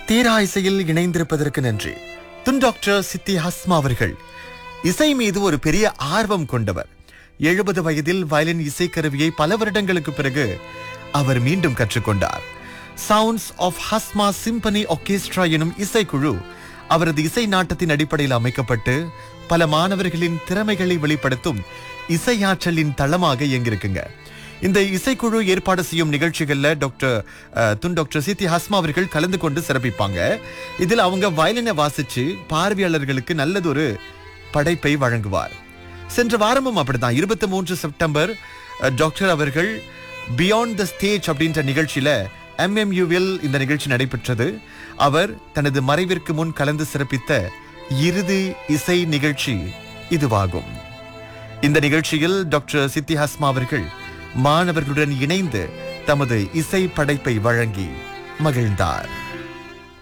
தீரா இசையில் இணைந்திருப்பதற்கு நன்றி துன் டாக்டர் சித்தி ஹஸ்மா அவர்கள் இசை மீது ஒரு பெரிய ஆர்வம் கொண்டவர் எழுபது வயதில் வயலின் இசைக்கருவியை பல வருடங்களுக்கு பிறகு அவர் மீண்டும் கற்றுக்கொண்டார் sounds of Hasma symphony orchestra எனும் இசைக்குழு அவரது இசை நாட்டத்தின் அடிப்படையில் அமைக்கப்பட்டு பல மாணவர்களின் திறமைகளை வெளிப்படுத்தும் இசையாற்றலின் தளமாக இயங்கியிருக்குங்க இந்த இசைக்குழு ஏற்பாடு செய்யும் நிகழ்ச்சிகள்ல டாக்டர் அஹ், துன் டாக்டர் சித்தி ஹஸ்மா அவர்கள் கலந்து கொண்டு சிறப்பிப்பாங்க இதில் அவங்க வயலினை வாசிச்சு பார்வையாளர்களுக்கு நல்லதொரு படைப்பை வழங்குவார் சென்ற வாரமும் அப்படிதான் இருபத்தி மூன்று செப்டம்பர் அஹ், டாக்டர் அவர்கள் பியாண்ட் த ஸ்டேஜ் அப்படின்ற நிகழ்ச்சியில எம்எம்யூவில் இந்த நிகழ்ச்சி நடைபெற்றது அவர் தனது மறைவிற்கு முன் கலந்து சிறப்பித்த இறுதி இசை நிகழ்ச்சி இதுவாகும் இந்த நிகழ்ச்சியில் டாக்டர் சித்தி ஹஸ்மா அவர்கள் மாணவர்களுடன் இணைந்து தமது இசை படைப்பை வழங்கி மகிழ்ந்தார்